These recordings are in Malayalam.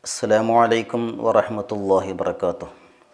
السلام عليكم ورحمة الله وبركاته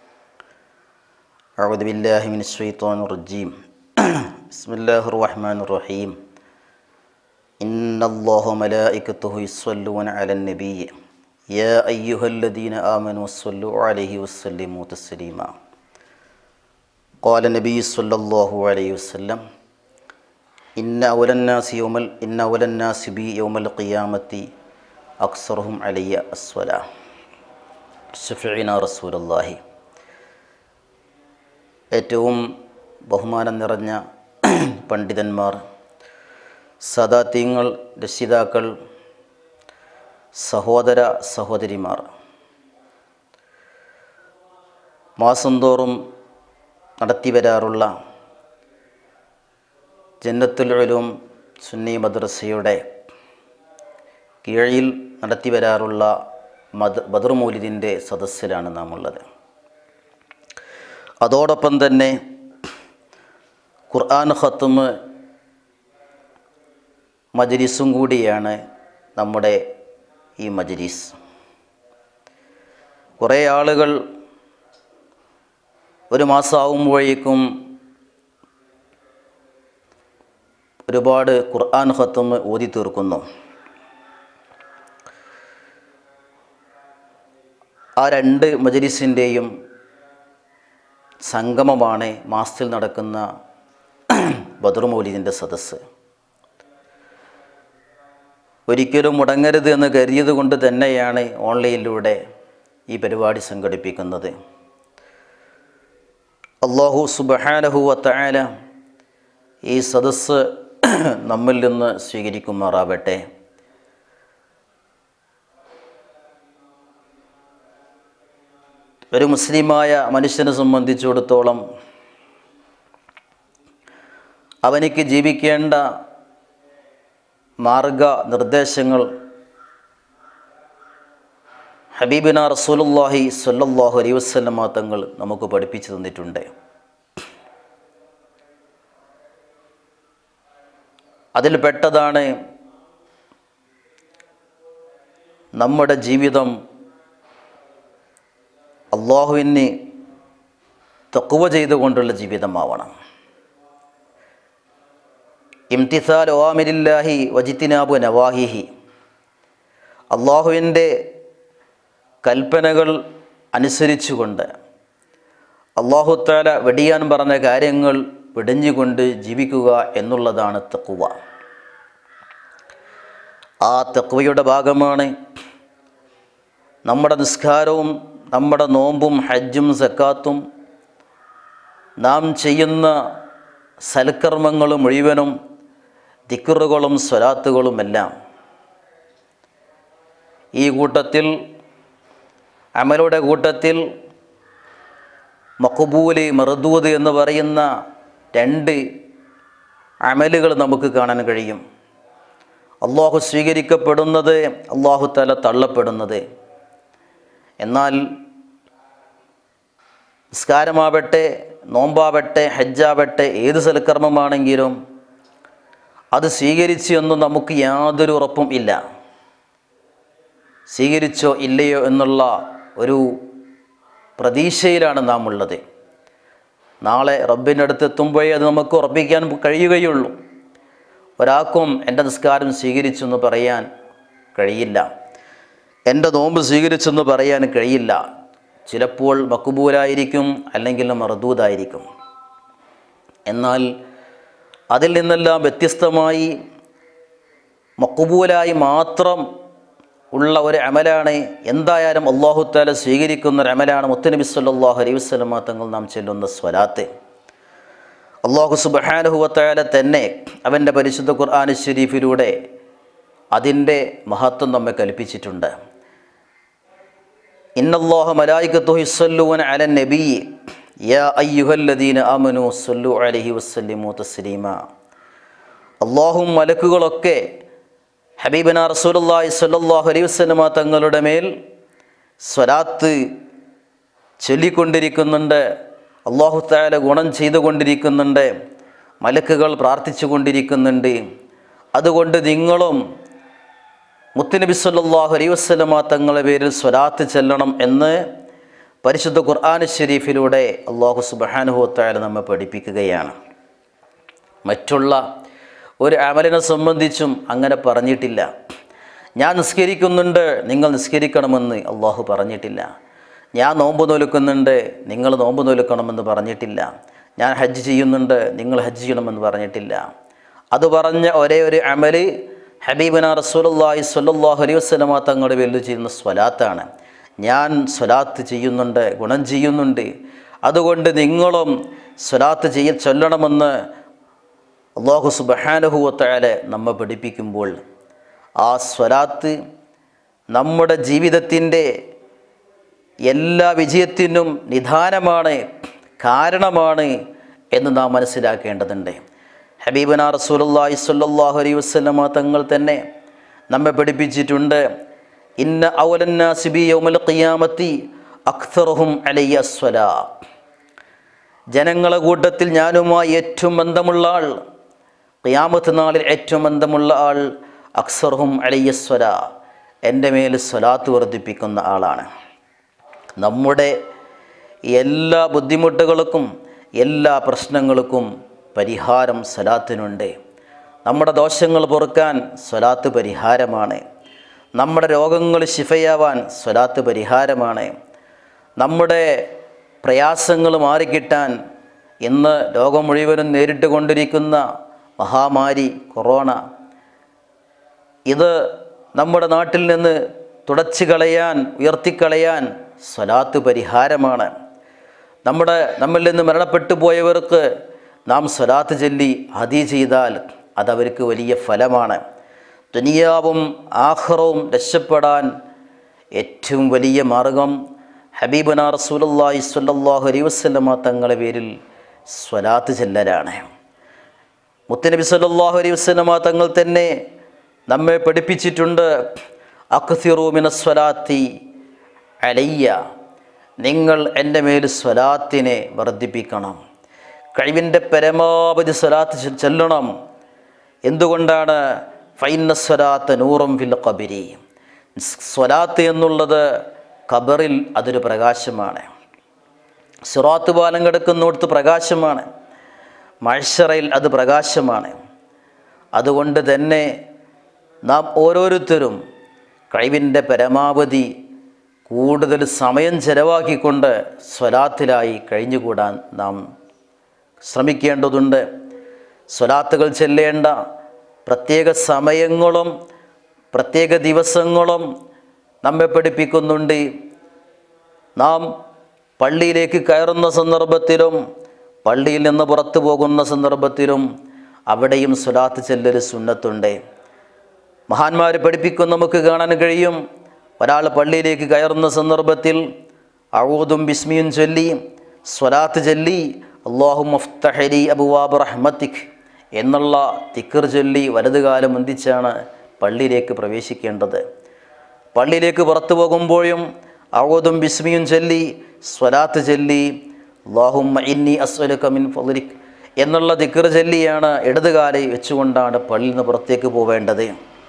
أعوذ بالله من الشيطان الرجيم بسم الله الرحمن الرحيم إن الله وملائكته يصلون على النبي يا أيها الذين آمنوا صلوا عليه وسلموا تسليما قال النبي صلى الله عليه وسلم إن أول الناس يوم ال... إن أول الناس بي يوم القيامة أكثرهم علي الصلاة ഷഫീന റസൂലല്ലാഹി ഏറ്റവും ബഹുമാനം നിറഞ്ഞ പണ്ഡിതന്മാർ സദാത്യങ്ങൾ രക്ഷിതാക്കൾ സഹോദര സഹോദരിമാർ മാസം തോറും നടത്തിവരാറുള്ള ജന്നത്തുൽ ഉലൂം സുന്നി മദ്രസയുടെ കീഴിൽ നടത്തിവരാറുള്ള മദ് ബദർ മൗലിദിൻ്റെ സദസ്സിലാണ് നാം ഉള്ളത് അതോടൊപ്പം തന്നെ ഖുർആൻ ഖത്തുമ് മജ്ലിസും കൂടിയാണ് നമ്മുടെ ഈ മജ്ലിസ് കുറേ ആളുകൾ ഒരു മാസമാകുമ്പോഴേക്കും ഒരുപാട് ഖുർആൻ ഖത്തുമ് ഓതി തീർക്കുന്നു ആ രണ്ട് മജലിസിൻ്റെയും സംഗമമാണ് മാസത്തിൽ നടക്കുന്ന ബദർ മൗലിദിൻ്റെ സദസ്സ് ഒരിക്കലും മുടങ്ങരുത് എന്ന് കരുതിയത് കൊണ്ട് തന്നെയാണ് ഓൺലൈനിലൂടെ ഈ പരിപാടി സംഘടിപ്പിക്കുന്നത് അള്ളാഹു സുബഹാനഹു വത്തായാല ഈ സദസ്സ് നമ്മിൽ നിന്ന് സ്വീകരിക്കുമാറാവട്ടെ ഒരു മുസ്ലിമായ മനുഷ്യനെ സംബന്ധിച്ചിടത്തോളം അവനിക്ക് ജീവിക്കേണ്ട മാർഗ നിർദ്ദേശങ്ങൾ ഹബീബിന റസൂലുല്ലാഹി സല്ലല്ലാഹു അലൈഹി വസല്ലമ തങ്ങൾ നമുക്ക് പഠിപ്പിച്ചു തന്നിട്ടുണ്ട് അതിൽ പെട്ടതാണ് നമ്മുടെ ജീവിതം അള്ളാഹുവിന് തക്കുവ ചെയ്തുകൊണ്ടുള്ള ജീവിതമാവണം ഇംതിസാൽ ഓമിരില്ലാഹി വജിത്തിനാബു നവാഹിഹി അള്ളാഹുവിൻ്റെ കൽപ്പനകൾ അനുസരിച്ചുകൊണ്ട് അള്ളാഹുത്താല വെടിയാൻ പറഞ്ഞ കാര്യങ്ങൾ വെടിഞ്ഞുകൊണ്ട് ജീവിക്കുക എന്നുള്ളതാണ് തക്കുവ ആ തക്കുവയുടെ ഭാഗമാണ് നമ്മുടെ നിസ്കാരവും നമ്മുടെ നോമ്പും ഹജ്ജും സക്കാത്തും നാം ചെയ്യുന്ന സൽക്കർമ്മങ്ങളും മുഴുവനും ദിക്കറുകളും സ്വലാത്തുകളുമെല്ലാം ഈ കൂട്ടത്തിൽ അമലുടെ കൂട്ടത്തിൽ മക്കുബൂല് മറുദൂത് എന്ന് പറയുന്ന രണ്ട് അമലുകൾ നമുക്ക് കാണാൻ കഴിയും അള്ളാഹു സ്വീകരിക്കപ്പെടുന്നത് അള്ളാഹു തല തള്ളപ്പെടുന്നത് എന്നാൽ നിസ്കാരമാവട്ടെ നോമ്പാവട്ടെ ഹജ്ജാവട്ടെ ഏത് സൽക്കർമ്മമാണെങ്കിലും അത് സ്വീകരിച്ചു എന്നും നമുക്ക് യാതൊരു ഉറപ്പും ഇല്ല സ്വീകരിച്ചോ ഇല്ലയോ എന്നുള്ള ഒരു പ്രതീക്ഷയിലാണ് നാം ഉള്ളത് നാളെ റബ്ബിൻ്റെ അടുത്ത് എത്തുമ്പോഴേ അത് നമുക്ക് ഉറപ്പിക്കാൻ കഴിയുകയുള്ളൂ ഒരാൾക്കും എൻ്റെ നിസ്കാരം സ്വീകരിച്ചു എന്ന് പറയാൻ കഴിയില്ല എൻ്റെ നോമ്പ് സ്വീകരിച്ചെന്ന് പറയാൻ കഴിയില്ല ചിലപ്പോൾ മക്കുബൂലായിരിക്കും അല്ലെങ്കിൽ മറുദൂതായിരിക്കും എന്നാൽ അതിൽ നിന്നെല്ലാം വ്യത്യസ്തമായി മക്കുബൂലായി മാത്രം ഉള്ള ഒരു അമലാണ് എന്തായാലും അള്ളാഹുത്താല സ്വീകരിക്കുന്ന ഒരു അമലാണ് മുത്തനബി സല്ലാഹു അലൈഹി വസ്ലമ തങ്ങൾ നാം ചെല്ലുന്ന സ്വലാത്ത് അള്ളാഹു സുബാനുഹുവത്തായാല തന്നെ അവൻ്റെ പരിശുദ്ധ ഖുർആൻ ഷരീഫിലൂടെ അതിൻ്റെ മഹത്വം നമ്മെ കൽപ്പിച്ചിട്ടുണ്ട് ഇന്നല്ലാഹ മലായികത്തു ഹിസ്സല്ലൂന അല നബി യാ അയ്യുഹല്ലദീന ആമനു സല്ലു അലൈഹി വസല്ലിമു തസ്ലീമ അള്ളാഹും മലക്കുകളൊക്കെ ഹബീബന റസൂലുള്ളാഹി സ്വല്ലല്ലാഹു അലൈഹി വസല്ലമ തങ്ങളുടെ മേൽ സ്വലാത്ത് ചൊല്ലിക്കൊണ്ടിരിക്കുന്നുണ്ട് അള്ളാഹു താല ഗുണം ചെയ്തുകൊണ്ടിരിക്കുന്നുണ്ട് മലക്കുകൾ പ്രാർത്ഥിച്ചു കൊണ്ടിരിക്കുന്നുണ്ട് അതുകൊണ്ട് നിങ്ങളും മുത്തുനബി സല്ലല്ലാഹു അലൈഹി വസല്ലമ തങ്ങളുടെ പേരിൽ സ്വലാത്ത് ചെല്ലണം എന്ന് പരിശുദ്ധ ഖുർആൻ ഷരീഫിലൂടെ അള്ളാഹു സുബാനുഹോത്തായ നമ്മെ പഠിപ്പിക്കുകയാണ് മറ്റുള്ള ഒരു അമലിനെ സംബന്ധിച്ചും അങ്ങനെ പറഞ്ഞിട്ടില്ല ഞാൻ നിസ്കരിക്കുന്നുണ്ട് നിങ്ങൾ നിസ്കരിക്കണമെന്ന് അള്ളാഹു പറഞ്ഞിട്ടില്ല ഞാൻ നോമ്പ് നോലുക്കുന്നുണ്ട് നിങ്ങൾ നോമ്പ് നോലുക്കണമെന്ന് പറഞ്ഞിട്ടില്ല ഞാൻ ഹജ്ജ് ചെയ്യുന്നുണ്ട് നിങ്ങൾ ഹജ്ജ് ചെയ്യണമെന്ന് പറഞ്ഞിട്ടില്ല അത് പറഞ്ഞ ഒരേ ഒരു അമല് ഹബീബന റസൂലുള്ളാഹി സ്വല്ലല്ലാഹു അലൈഹി വസല്ലമ തങ്ങളുടെ പേരിൽ ചെയ്യുന്ന സ്വലാത്താണ് ഞാൻ സ്വലാത്ത് ചെയ്യുന്നുണ്ട് ഗുണം ചെയ്യുന്നുണ്ട് അതുകൊണ്ട് നിങ്ങളും സ്വലാത്ത് ചെയ്യ ചൊല്ലണമെന്ന് അള്ളാഹു സുബഹാനുഹുവത്തയാലെ നമ്മെ പഠിപ്പിക്കുമ്പോൾ ആ സ്വലാത്ത് നമ്മുടെ ജീവിതത്തിൻ്റെ എല്ലാ വിജയത്തിനും നിധാനമാണ് കാരണമാണ് എന്ന് നാം മനസ്സിലാക്കേണ്ടതുണ്ട് ഹബീബന റസൂലുള്ളാഹി സ്വല്ലല്ലാഹു അലൈഹി വസല്ലമ തങ്ങൾ തന്നെ നമ്മെ പഠിപ്പിച്ചിട്ടുണ്ട് ഇന്ന ഔലന്നാസിബി യൗമൽ ഖിയാമത്തി അക്തറുഹും അലയ്യ സ്വലാ ജനങ്ങളെ കൂട്ടത്തിൽ ഞാനുമായി ഏറ്റവും ബന്ധമുള്ള ആൾ ഖിയാമത്ത് നാളിൽ ഏറ്റവും ബന്ധമുള്ള ആൾ അക്സർഹും അലയ്യസ്വര എൻ്റെ മേൽ സ്വലാത്ത് വർദ്ധിപ്പിക്കുന്ന ആളാണ് നമ്മുടെ എല്ലാ ബുദ്ധിമുട്ടുകൾക്കും എല്ലാ പ്രശ്നങ്ങൾക്കും പരിഹാരം സ്വലാത്തിനുണ്ട് നമ്മുടെ ദോഷങ്ങൾ പൊറുക്കാൻ സ്വലാത്ത് പരിഹാരമാണ് നമ്മുടെ രോഗങ്ങൾ ശിഫയാവാൻ സ്വലാത്ത് പരിഹാരമാണ് നമ്മുടെ പ്രയാസങ്ങൾ മാറിക്കിട്ടാൻ ഇന്ന് ലോകം മുഴുവനും നേരിട്ട് കൊണ്ടിരിക്കുന്ന മഹാമാരി കൊറോണ ഇത് നമ്മുടെ നാട്ടിൽ നിന്ന് തുടച്ചു കളയാൻ ഉയർത്തിക്കളയാൻ സ്വലാത്ത് പരിഹാരമാണ് നമ്മുടെ നമ്മിൽ നിന്ന് മരണപ്പെട്ടു പോയവർക്ക് നാം സ്വലാത്ത് ചൊല്ലി ഹതി ചെയ്താൽ അതവർക്ക് വലിയ ഫലമാണ് ദുനിയാവും ആഹ്റവും രക്ഷപ്പെടാൻ ഏറ്റവും വലിയ മാർഗം ഹബീബന റസൂലുള്ളാഹി സ്വല്ലല്ലാഹു അലൈഹി വസല്ലമ തങ്ങളുടെ പേരിൽ സ്വലാത്ത് ചെല്ലലാണ് മുത്തനബി സല്ലല്ലാഹു അലൈഹി വസല്ലമ തങ്ങൾ തന്നെ നമ്മെ പഠിപ്പിച്ചിട്ടുണ്ട് അക്സിറു മിനസ്വലാത്തി അലയ്യ നിങ്ങൾ എൻ്റെ മേൽ സ്വലാത്തിനെ വർദ്ധിപ്പിക്കണം കഴിവിൻ്റെ പരമാവധി സ്വലാത്ത് ചെ- ചെല്ലണം എന്തുകൊണ്ടാണ് ഫൈന സ്വലാത്ത് നൂറും ഫിൽ കബിരി സ്വലാത്ത് എന്നുള്ളത് ഖബറിൽ അതൊരു പ്രകാശമാണ് സിറാത്ത് പാലം കിടക്കുന്നിടത്ത് പ്രകാശമാണ് മഴ്ഷറയിൽ അത് പ്രകാശമാണ് അതുകൊണ്ട് തന്നെ നാം ഓരോരുത്തരും കഴിവിൻ്റെ പരമാവധി കൂടുതൽ സമയം ചെലവാക്കിക്കൊണ്ട് സ്വലാത്തിലായി കഴിഞ്ഞുകൂടാൻ നാം ശ്രമിക്കേണ്ടതുണ്ട് സ്വലാത്തുകൾ ചെല്ലേണ്ട പ്രത്യേക സമയങ്ങളും പ്രത്യേക ദിവസങ്ങളും നമ്മെ പഠിപ്പിക്കുന്നുണ്ട് നാം പള്ളിയിലേക്ക് കയറുന്ന സന്ദർഭത്തിലും പള്ളിയിൽ നിന്ന് പുറത്തു പോകുന്ന സന്ദർഭത്തിലും അവിടെയും സ്വലാത്ത് ചെല്ലൊരു സുന്നത്തുണ്ട് മഹാന്മാർ പഠിപ്പിക്കും നമുക്ക് കാണാൻ കഴിയും ഒരാൾ പള്ളിയിലേക്ക് കയറുന്ന സന്ദർഭത്തിൽ അഴൂതും ബിസ്മിയും ചൊല്ലി സ്വലാത്ത് ചൊല്ലി അള്ളാഹു മഫ്തഹരി അബുവാബ് റഹ്മത്തിഖ് എന്നുള്ള തിക്കർ ചൊല്ലി വലതുകാലം മുന്തിച്ചാണ് പള്ളിയിലേക്ക് പ്രവേശിക്കേണ്ടത് പള്ളിയിലേക്ക് പുറത്തു പോകുമ്പോഴും അഴൂതും ബിസ്മിയും ചൊല്ലി സ്വലാത്ത് ചൊല്ലി അള്ളാഹുമ്മ ഇന്നി അസ്വലുക മിൻ ഫളിക് എന്നുള്ള ദിക്കർ ചൊല്ലിയാണ് ഇടതുകാലി വെച്ചുകൊണ്ടാണ് പള്ളിയിൽ നിന്ന് പുറത്തേക്ക് പോവേണ്ടത്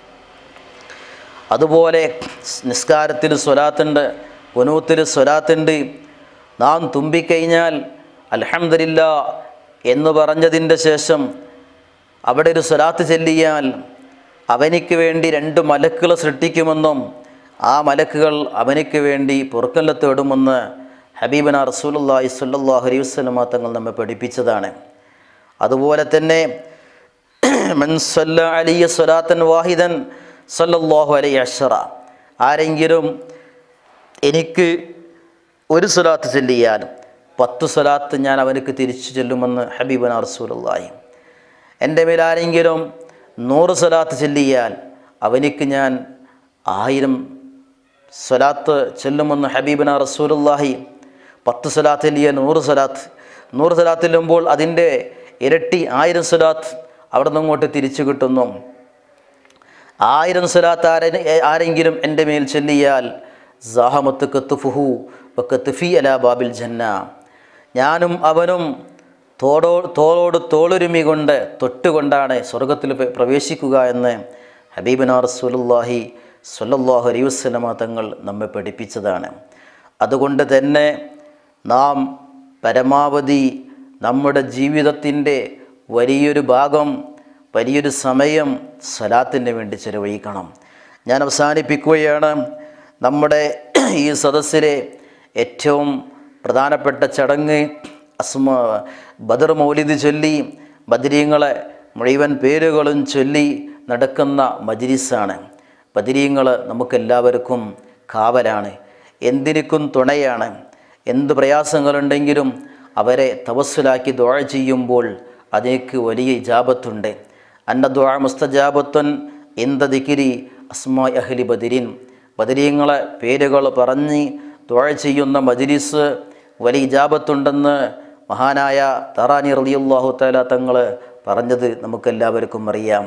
അതുപോലെ നിസ്കാരത്തിൽ സ്വലാത്തുണ്ട് കുനൂത്തിൽ സ്വലാത്തുണ്ട് നാം തുമ്പിക്കഴിഞ്ഞാൽ അൽഹംദുലില്ല എന്ന് പറഞ്ഞതിൻ്റെ ശേഷം അവിടെ ഒരു സ്വലാത്ത് ചെല്ലിയാൽ അവനിക്ക് വേണ്ടി രണ്ട് മലക്കുകൾ സൃഷ്ടിക്കുമെന്നും ആ മലക്കുകൾ അവനിക്ക് വേണ്ടി പൊറുക്കല്ല തേടുമെന്ന് ഹബീബന റസൂലുള്ളാഹി സ്വല്ലല്ലാഹു അലൈഹി വസല്ലമ തങ്ങൾ നമ്മെ പഠിപ്പിച്ചതാണ് അതുപോലെ തന്നെ മൻ സല്ല അലിയ സ്വലാത്തൻ വാഹിദൻ സല്ലല്ലാഹു അലൈഹി അഷറ ആരെങ്കിലും എനിക്ക് ഒരു സ്വലാത്ത് ചൊല്ലിയാലും പത്ത് സ്വലാത്ത് ഞാൻ അവനക്ക് തിരിച്ചു ചെല്ലുമെന്ന് ഹബീബന റസൂലുള്ളാഹി എൻ്റെ മേൽ ആരെങ്കിലും നൂറ് സ്വലാത്ത് ചൊല്ലിയാൽ അവനിക്ക് ഞാൻ ആയിരം സ്വലാത്ത് ചെല്ലുമെന്ന് ഹബീബന റസൂലുള്ളാഹി പത്ത് സ്വലാത്ത് ചൊല്ലിയ നൂറ് സ്വലാത്ത് നൂറ് സ്വലാത്ത് ചെല്ലുമ്പോൾ അതിൻ്റെ ഇരട്ടി ആയിരം സ്വലാത്ത് അവിടെ നിന്ന് ഇങ്ങോട്ട് തിരിച്ചു കിട്ടുന്നു ആയിരം സ്വലാത്ത് ആരെ ആരെങ്കിലും എൻ്റെ മേൽ ചൊല്ലിയാൽ സാഹമത്ത് കത്തുഫുഹു കത്തുഫി അല ബാബിൽ ജന്ന ഞാനും അവനും തോടോ തോളോട് തോളൊരുമി കൊണ്ട് തൊട്ടുകൊണ്ടാണ് സ്വർഗത്തിൽ പ്ര- പ്രവേശിക്കുക എന്ന് ഹബീബന റസൂലുള്ളാഹി സല്ലല്ലാഹു അലൈഹി വസല്ലമ തങ്ങൾ നമ്മെ പഠിപ്പിച്ചതാണ് അതുകൊണ്ട് തന്നെ നാം പരമാവധി നമ്മുടെ ജീവിതത്തിൻ്റെ വലിയൊരു ഭാഗം വലിയൊരു സമയം സ്വലാത്തിന് വേണ്ടി ചെലവഴിക്കണം ഞാൻ അവസാനിപ്പിക്കുകയാണ് നമ്മുടെ ഈ സദസ്സിലെ ഏറ്റവും പ്രധാനപ്പെട്ട ചടങ്ങ് അസ്മ ബദർ മൗലിദ് ചൊല്ലി ബദരീങ്ങളെ മുഴുവൻ പേരുകളും ചൊല്ലി നടക്കുന്ന മജ്ലിസാണ് ബദരീങ്ങൾ നമുക്കെല്ലാവർക്കും കാവലാണ് എന്തിനിക്കും തുണയാണ് എന്ത് പ്രയാസങ്ങളുണ്ടെങ്കിലും അവരെ തവസ്സുലാക്കി ദുആ ചെയ്യുമ്പോൾ അതിലേക്ക് വലിയ ഇജാബത്തുണ്ട് അന്ന ദുആ മുസ്തജാബത്തുൻ എന്ത ദിക്കിരി അസ്മാ അഹ്ലി ബദിരിൻ ബദരീങ്ങളെ പേരുകൾ പറഞ്ഞ് ദുആ ചെയ്യുന്ന മജ്ലിസ് വലിയ ഇജാബത്തുണ്ടെന്ന് മഹാനായ തറാനി റളിയല്ലാഹു തആല തങ്ങൾ പറഞ്ഞത് നമുക്കെല്ലാവർക്കും അറിയാം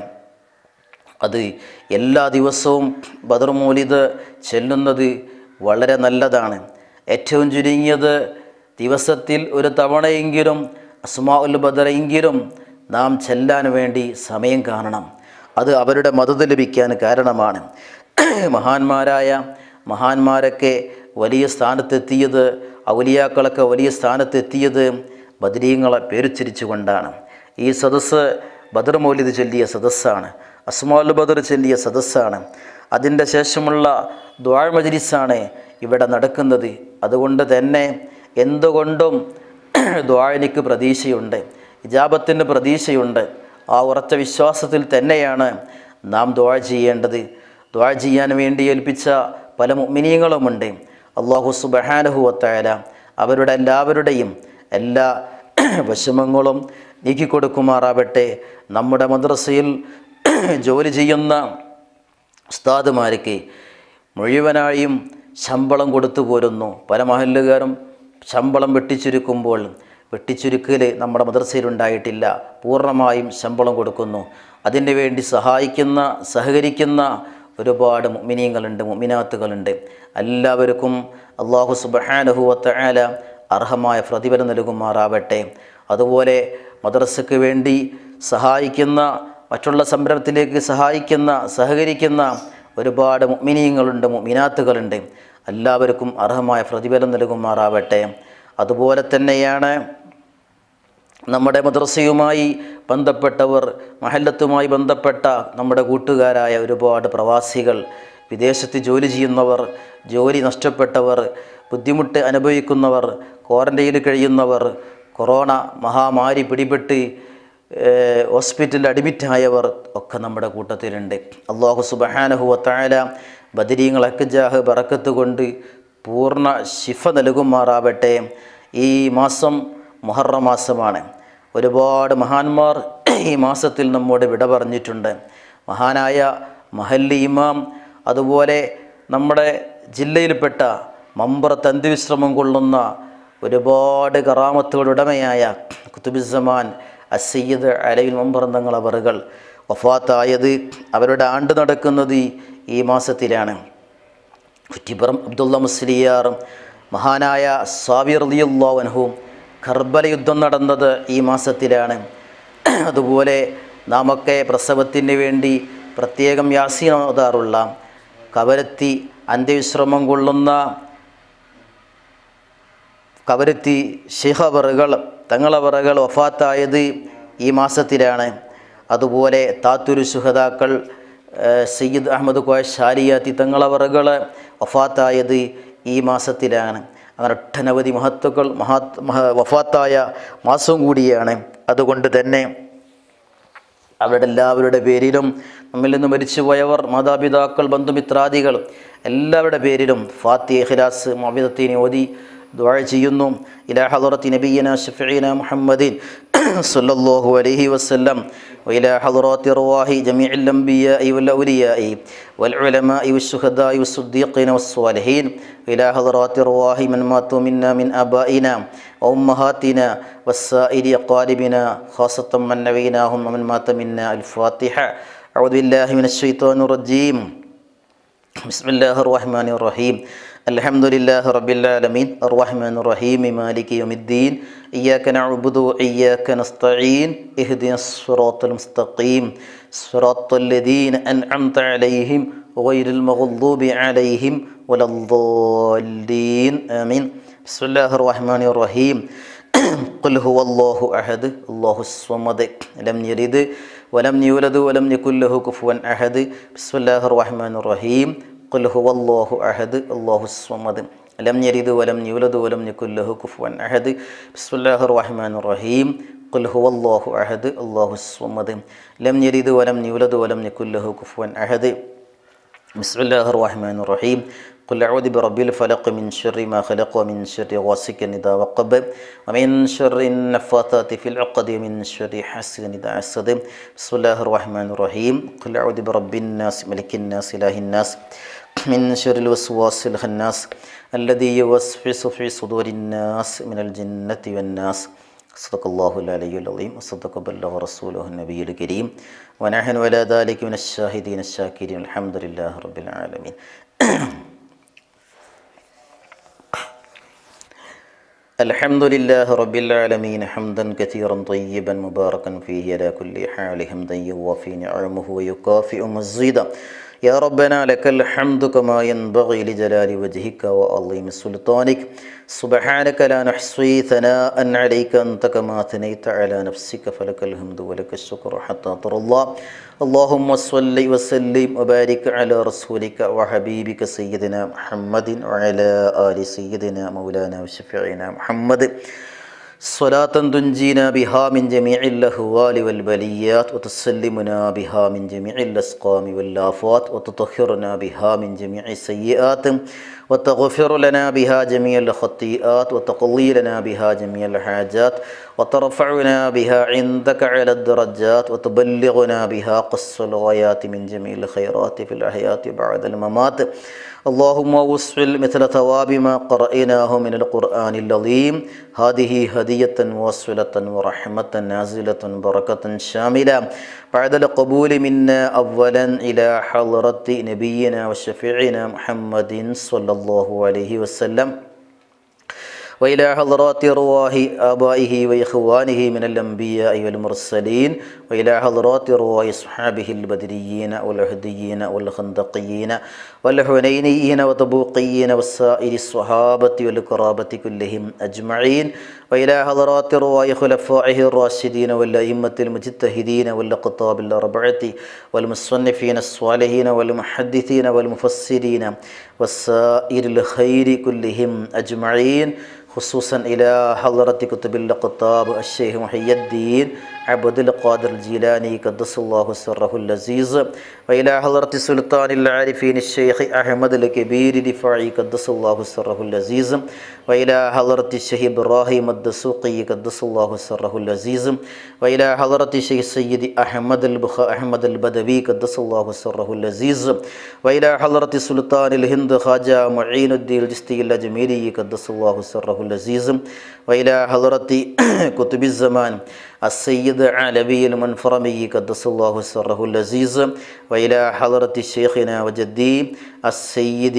അത് എല്ലാ ദിവസവും ബദർ മൗലിദ് ചെല്ലുന്നത് വളരെ നല്ലതാണ് ഏറ്റവും ചുരുങ്ങിയത് ദിവസത്തിൽ ഒരു തവണയെങ്കിലും അസ്മാ ഉൽ ബദറെങ്കിലും നാം ചെല്ലാൻ വേണ്ടി സമയം കാണണം അത് അവരുടെ മതത് ലഭിക്കാൻ കാരണമാണ് മഹാന്മാരായ മഹാന്മാരൊക്കെ വലിയ സ്ഥാനത്തെത്തിയത് ഔലിയാക്കളൊക്കെ വലിയ സ്ഥാനത്തെത്തിയത് ബദരീങ്ങളെ പേരുച്ചരിച്ചുകൊണ്ടാണ് ഈ സദസ്സ് ബദർ മൗലിദ് ചൊല്ലിയ സദസ്സാണ് അസ്മാൽ ബദർ ചൊല്ലിയ സദസ്സാണ് അതിൻ്റെ ശേഷമുള്ള ദ്വാഴ മജ്ലിസാണ് ഇവിടെ നടക്കുന്നത് അതുകൊണ്ട് തന്നെ എന്തുകൊണ്ടും ദ്വാഴനിക്ക് പ്രതീക്ഷയുണ്ട് ഇജാബത്തിന് പ്രതീക്ഷയുണ്ട് ആ ഉറച്ച വിശ്വാസത്തിൽ തന്നെയാണ് നാം ദ്വാ ചെയ്യേണ്ടത് ദ്വാ ചെയ്യാൻ വേണ്ടി ഏൽപ്പിച്ച പല മുമിനീങ്ങളുമുണ്ട് അള്ളാഹു സുബഹാനഹുവത്തായാല അവരുടെ എല്ലാവരുടെയും എല്ലാ വിഷമങ്ങളും നീക്കിക്കൊടുക്കുമാറാവട്ടെ നമ്മുടെ മദ്രസയിൽ ജോലി ചെയ്യുന്ന ഉസ്താദുമാർക്ക് മുഴുവനായും ശമ്പളം കൊടുത്തു പോരുന്നു പല മഹല്ലുകാരും ശമ്പളം വെട്ടിച്ചുരുക്കുമ്പോൾ വെട്ടിച്ചുരുക്കൽ നമ്മുടെ മദ്രസയിലുണ്ടായിട്ടില്ല പൂർണ്ണമായും ശമ്പളം കൊടുക്കുന്നു അതിന് വേണ്ടി സഹായിക്കുന്ന സഹകരിക്കുന്ന ഒരുപാട് മുമിനീങ്ങളുണ്ട് മുമിനാത്തുകളുണ്ട് എല്ലാവർക്കും അള്ളാഹു സുബഹാനഹുവത്ത ആല അർഹമായ പ്രതിഫലം നൽകുമാറാവട്ടെ അതുപോലെ മദ്രസയ്ക്ക് വേണ്ടി സഹായിക്കുന്ന മറ്റുള്ള സംരംഭത്തിലേക്ക് സഹായിക്കുന്ന സഹകരിക്കുന്ന ഒരുപാട് മുമിനീങ്ങളുണ്ട് മുമിനാത്തുകളുണ്ട് എല്ലാവർക്കും അർഹമായ പ്രതിഫലം നൽകുമാറാവട്ടെ അതുപോലെ തന്നെയാണ് നമ്മുടെ മദ്രസയുമായി ബന്ധപ്പെട്ടവർ മഹല്ലത്തുമായി ബന്ധപ്പെട്ട നമ്മുടെ കൂട്ടുകാരായ ഒരുപാട് പ്രവാസികൾ വിദേശത്ത് ജോലി ചെയ്യുന്നവർ ജോലി നഷ്ടപ്പെട്ടവർ ബുദ്ധിമുട്ട് അനുഭവിക്കുന്നവർ ക്വാറൻറ്റൈനിൽ കഴിയുന്നവർ കൊറോണ മഹാമാരി പിടിപെട്ട് ഏഹ്, ഹോസ്പിറ്റലിൽ അഡ്മിറ്റായവർ ഒക്കെ നമ്മുടെ കൂട്ടത്തിലുണ്ട് അള്ളാഹു സുബഹാനഹുവത്തായ ബദരീങ്ങൾ അക്കജാഹ് ബറക്കത്ത് കൊണ്ട് പൂർണ്ണ ശിഫ നൽകുമാറാവട്ടെ ഈ മാസം മുഹറ മാസമാണ് ഒരുപാട് മഹാന്മാർ ഈ മാസത്തിൽ നമ്മോട് വിട പറഞ്ഞിട്ടുണ്ട് മഹാനായ മഹല്ലി ഇമാം അതുപോലെ നമ്മുടെ ജില്ലയിൽപ്പെട്ട മമ്പറത്ത് അന്ത്യവിശ്രമം കൊള്ളുന്ന ഒരുപാട് കറാമത്തുകളുടെ ഉടമയായ കുത്തുബിസമാൻ അസയ്യദ് അലയിൽ മമ്പറന്തങ്ങൾ അവറുകൾ വഫാത്തായത് അവരുടെ ആണ്ട് നടക്കുന്നത് ഈ- ഈ മാസത്തിലാണ് കുറ്റിപ്പുറം അബ്ദുള്ള മുസ്ലിയാർ മഹാനായ സാബിർ റളിയല്ലാഹുവും കർബല യുദ്ധം നടന്നത് ഈ മാസത്തിലാണ് അതുപോലെ നാമൊക്കെ പ്രസവത്തിന് വേണ്ടി പ്രത്യേകം യാസീൻ ഓതാറുള്ള കവരത്തി അന്ത്യവിശ്രമം കൊള്ളുന്ന കവരത്തി ശിഹവറുകൾ തങ്ങളവറുകൾ വഫാത്തായത് ഈ മാസത്തിലാണ് അതുപോലെ താത്തൂരു സുഹതാക്കൾ സയ്യിദ് അഹമ്മദ് കോയ ഷാലിയാത്തി തങ്ങളവറുകൾ വഫാത്തായത് ഈ മാസത്തിലാണ് അങ്ങനെ ഒട്ടനവധി മഹത്വങ്ങൾ മഹാ മഹ വഫാത്തായ മാസം കൂടിയാണ് അതുകൊണ്ട് തന്നെ അവരുടെ എല്ലാവരുടെ പേരിലും നമ്മിൽ നിന്ന് മരിച്ചുപോയവർ മാതാപിതാക്കൾ ബന്ധുമിത്രാദികൾ എല്ലാവരുടെ പേരിലും ഫാത്തി ഖിലാസ് മൊബിദത്തിന് ഓതി ദുആ ചെയ്യുന്നു ഇലാ ഹളറത്തി നബിയന ഷഫീന മുഹമ്മദിൻ സല്ലല്ലാഹു അലൈഹി വസല്ലം وإلى حضرات أرواح جميع الأنبياء والأولياء والعلماء والشهداء والصديقين والصالحين وإلى حضرات أرواح من ماتوا منا من آبائنا وأمهاتنا والسائر أقاربنا خاصة من نبيناهم ومن مات منا الفاتحة أعوذ بالله من الشيطان الرجيم بسم الله الرحمن الرحيم الحمد لله رب العالمين الرحمن الرحيم مالك يوم الدين إياك نعبد وإياك نستعين اهدنا الصراط المستقيم صراط الذين أنعمت عليهم غير المغضوب عليهم ولا الضالين آمين بسم الله الرحمن الرحيم قل هو الله أحد الله الصمد لم يلد ولم يولد ولم يكن له كفوا أحد بسم الله الرحمن الرحيم قل هو الله أحد الله الصمد لم يلد ولم يولد ولم يكن له كفوا أحد بسم الله الرحمن الرحيم قل هو الله أحد الله الصمد لم يلد ولم يولد ولم يكن له كفوا أحد بسم الله الرحمن الرحيم قل أعوذ برب الفلق من شر ما خلق ومن شر غاسق إذا وقب ومن شر النفاثات في العقد ومن شر حاسد إذا حسد بسم الله الرحمن الرحيم قل أعوذ برب الناس ملك الناس إله الناس من شر الوسواس الخناس الذي يوسوس في صدور الناس من الجنة والناس صدق الله العلي العظيم وصدق بلغ رسوله النبي الكريم ونحن على ذلك من الشاهدين الشاكرين الحمد لله رب العالمين الحمد لله رب العالمين حمدا كثيرا طيبا مباركا فيه على كل حال حمدا يوافي نعمه ويكافئ مزيدا يا ربنا لك الحمد كما ينبغي لجلال وجهك وعظيم سلطانك سبحانك لا نحصي ثناء عليك أنت كما ثنيت على نفسك فلك الحمد ولك الشكر حتى ترى الله اللهم صل وسلم وبارك على رسولك وحبيبك سيدنا محمد وعلى آل سيدنا مولانا وشفيعنا محمد صلاة تنجينا بها من جميع الأهوال والبليات وتسلمنا بها من جميع الأسقام والآفات وتطهرنا بها من جميع السيئات وتغفر لنا بها جميع الخطيئات وتقضي لنا بها جميع الحاجات وترفعنا بها عندك على الدرجات وتبلغنا بها قص الغايات من جميع الخيرات في الحياة بعد الممات اللهم وصل مثل ثواب ما قرأناه من القرآن العظيم هذه هدية وصلة ورحمة نازلة بركة شاملة بعد القبول منا أولا إلى حضرة نبينا وشفيعنا محمد صلى الله عليه وسلم وإلى حضرات أرواح آبائه وإخوانه من الأنبياء والمرسلين وإلى حضرات أرواح أصحابه البدريين والعهديين والخندقيين والحنينيين وتبوقيين والسائر الصحابة والقرابة كلهم أجمعين وإلى حضرات أرواح خلفائه الراشدين والأئمة المجتهدين والأقطاب الأربعة والمصنفين الصالحين والمحدثين والمفسرين والسائر الخير كلهم أجمعين خصوصا إلى حضرة كتب الأقطاب الشيخ محي الدين عبد القادر الجيلاني قدس الله سره اللذيذ وإلى حضرة سلطان العارفين الشيخ أحمد الكبير دفاعي قدس الله سره اللذيذ وإلى حضرة الشيخ إبراهيم الدسوقي قدس الله سره اللذيذ وإلى حضرة الشيخ سيد أحمد البخ أحمد البدوي قدس الله سره اللذيذ وإلى حضرة سلطان الهند خواجة معين الدين الجستي الأجميري قدس الله سره اللذيذ وإلى حضرة كتب الزمان السيد علوي المنفرمي قدس الله سره اللذيذ وإلى حضرة شيخنا وجدي السيد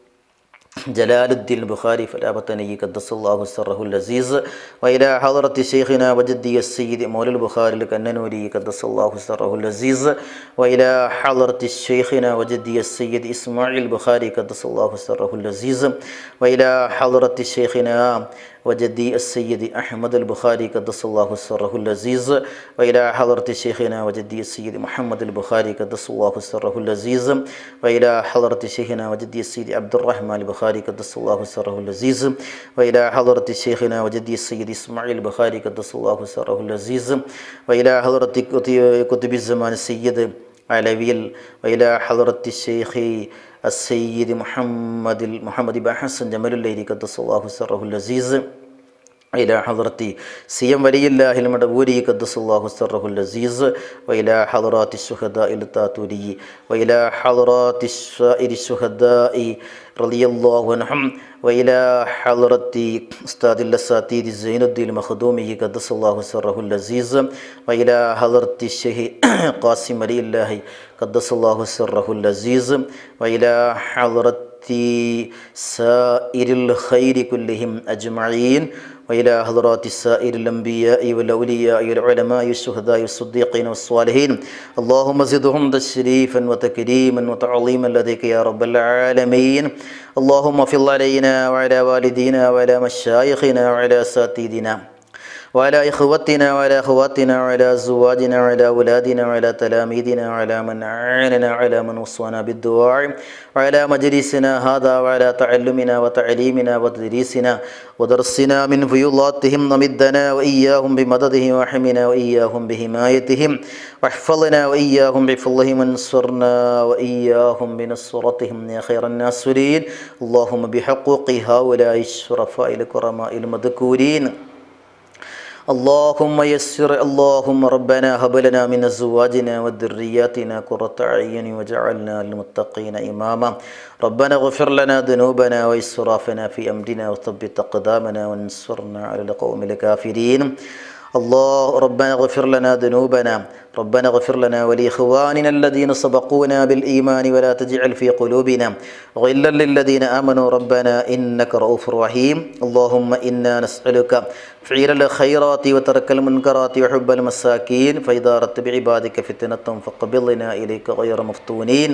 جلال الدين البخاري فالأبطني قدس الله سره اللذيذ وإلى حضرة شيخنا وجدي السيد مولى البخاري الكننوري قدس الله سره اللذيذ وإلى حضرة شيخنا وجدي السيد إسماعيل البخاري قدس الله سره اللذيذ وإلى حضرة شيخنا وجدي السيد أحمد البخاري قدس الله سره اللذيذ وإلى حضرة شيخنا وجدي السيد محمد البخاري قدس الله سره اللذيذ وإلى حضرة شيخنا وجدي السيد عبد الرحمن البخاري قدس الله سره اللذيذ وإلى حضرة شيخنا وجدي السيد إسماعيل البخاري قدس الله سره اللذيذ وإلى حضرة كتب الزمان السيد علوي وإلى حضرة الشيخ السيد محمد محمد بن حسن جمال الليلي قدس الله سره اللذيذ إلى حضرة سيم ولي الله المدبوري قدس الله سره اللذيذ وإلى حضرات الشهداء التاتوري وإلى حضرات سائر الشهداء رضي الله عنهم وإلى حضرة أستاذ الأساتذة زين الدين المخدومي قدس الله سره اللذيذ وإلى حضرة الشيخ قاسم علي الله قدس الله سره اللذيذ وإلى حضرة سائر الخير كلهم أجمعين وإلى حضرات سائر الأنبياء والأولياء والعلماء والشهداء والصديقين والصالحين اللهم زدهم تشريفا وتكريما وتعظيما لديك يا رب العالمين اللهم فضل علينا وعلى والدينا وعلى مشايخنا وعلى أساتذتنا وعلى إخوتنا وعلى أخواتنا وعلى أزواجنا وعلى أولادنا وعلى تلاميذنا وعلى من أعاننا وعلى من وصانا بالدعاء وعلى مجلسنا هذا وعلى تعلمنا وتعليمنا وتدريسنا ودرسنا من فيوضاتهم نمدنا وإياهم بمددهم وحمنا وإياهم بحمايتهم واحفظنا وإياهم بفضلهم وانصرنا وإياهم بنصرتهم يا خير الناصرين اللهم بحقوق هؤلاء الشرفاء الكرماء المذكورين اللهم يسر اللهم ربنا هب لنا من ازواجنا وذرياتنا قرة اعين وجعلنا للمتقين اماما ربنا اغفر لنا ذنوبنا واسرافنا في امرنا وثبت اقدامنا وانصرنا على القوم الكافرين الله ربنا اغفر لنا ذنوبنا ربنا اغفر لنا ولإخواننا الذين سبقونا بالإيمان ولا تجعل في قلوبنا غلا للذين آمنوا ربنا إنك رؤوف رحيم اللهم إنا نسألك فعل الخيرات وترك المنكرات وحب المساكين فإذا أردت بعبادك فتنة فقبضنا إليك غير مفتونين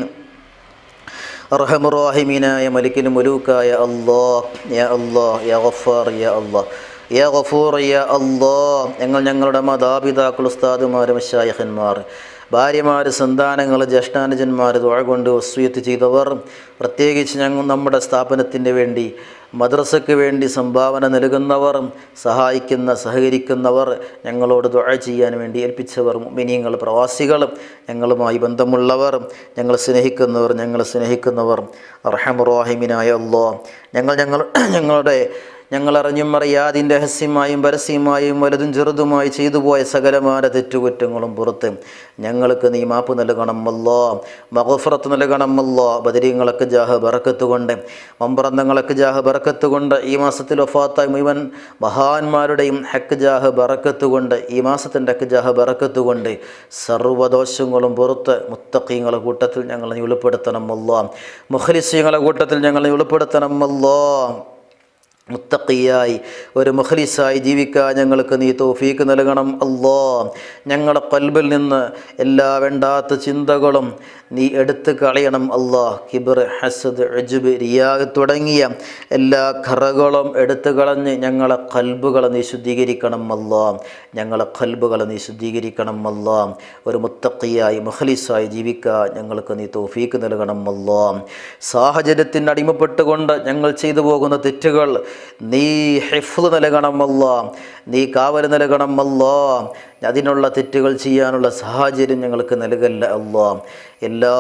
അർഹമുറാഹിമീനായ മലിക്കിന് മുലൂക്കായ അള്ളാഹ് യാ അള്ളാഹ് യാ ഗഫാർ യാ അള്ളാഹ് യാ ഗഫൂർ യാ അള്ളാഹ് ഞങ്ങൾ ഞങ്ങളുടെ മാതാപിതാക്കൾ ഉസ്താദുമാർ മഷായഹന്മാർ ഭാര്യമാർ സന്താനങ്ങൾ ജ്യേഷ്ഠാനുജന്മാർ തുഴ കൊണ്ട് വസ്വീത്ത് ചെയ്തവർ പ്രത്യേകിച്ച് ഞങ്ങൾ നമ്മുടെ സ്ഥാപനത്തിന് വേണ്ടി മദ്രസയ്ക്ക് വേണ്ടി സംഭാവന നൽകുന്നവർ സഹായിക്കുന്ന സഹകരിക്കുന്നവർ ഞങ്ങളോട് ദുഴ ചെയ്യാൻ വേണ്ടി ഏൽപ്പിച്ചവർ മിനിയങ്ങൾ പ്രവാസികൾ ഞങ്ങളുമായി ബന്ധമുള്ളവർ ഞങ്ങൾ സ്നേഹിക്കുന്നവർ ഞങ്ങൾ സ്നേഹിക്കുന്നവർ റഹമുറാഹിമിനായ അല്ലോ ഞങ്ങൾ ഞങ്ങൾ ഞങ്ങളുടെ ഞങ്ങൾ അറിഞ്ഞും അറിയാതിൻ്റെ രഹസ്യമായും പരസ്യമായും വലുതും ചെറുതുമായി ചെയ്തു പോയ സകലമായ തെറ്റുകുറ്റങ്ങളും പുറത്ത് ഞങ്ങൾക്ക് നീ മാപ്പ് നൽകണമല്ലോ മഹഫറത്ത് നൽകണമല്ലോ ബദരീങ്ങൾക്ക് ജാഹ ബറക്കത്ത് കൊണ്ട് മമ്പ്രന്തങ്ങൾക്ക് ജാഹ ബറക്കത്ത് കൊണ്ട് ഈ മാസത്തിൽ ഒഫാത്തായ മുഴുവൻ മഹാന്മാരുടെയും ഹക്ക് ജാഹ ബറക്കത്ത് കൊണ്ട് ഈ മാസത്തിൻ്റെ ഹക്ക് ജാഹ ബറക്കത്ത് കൊണ്ട് സർവ്വദോഷങ്ങളും പുറത്ത് മുത്തക്കീങ്ങളെ കൂട്ടത്തിൽ ഞങ്ങൾ നീ ഉൾപ്പെടുത്തണമല്ലോ മുഖലിസ്യങ്ങളെ കൂട്ടത്തിൽ ഞങ്ങൾ നീ ഉൾപ്പെടുത്തണമല്ലോ മുത്തക്കിയായി ഒരു മുഖലിസായി ജീവിക്കാൻ ഞങ്ങൾക്ക് നീ തോഫീക്ക് നൽകണം അല്ലോ ഞങ്ങളുടെ കൽബിൽ നിന്ന് എല്ലാ വേണ്ടാത്ത ചിന്തകളും നീ എടുത്തു കളയണം അല്ലാ കിബർ ഹസദ് അജുബ് റിയാഗ് തുടങ്ങിയ എല്ലാ ഖറകളും എടുത്തു കളഞ്ഞ് ഞങ്ങളെ കൽബുകളെ നീ ശുദ്ധീകരിക്കണം അല്ലാ ഞങ്ങളെ കൽബുകളെ നീ ശുദ്ധീകരിക്കണം അല്ലാ ഒരു മുത്തക്കിയായി മുഖലിസായി ജീവിക്കാൻ ഞങ്ങൾക്ക് നീ തോഫീക്ക് നൽകണം അല്ലാ സാഹചര്യത്തിന് അടിമപ്പെട്ടുകൊണ്ട് ഞങ്ങൾ ചെയ്തു പോകുന്ന തെറ്റുകൾ നീ ഹിഫ്ല് നൽകണമല്ല നീ കാവൽ നൽകണമല്ല അതിനുള്ള തെറ്റുകൾ ചെയ്യാനുള്ള സാഹചര്യം ഞങ്ങൾക്ക് നൽകല്ല അല്ല എല്ലാ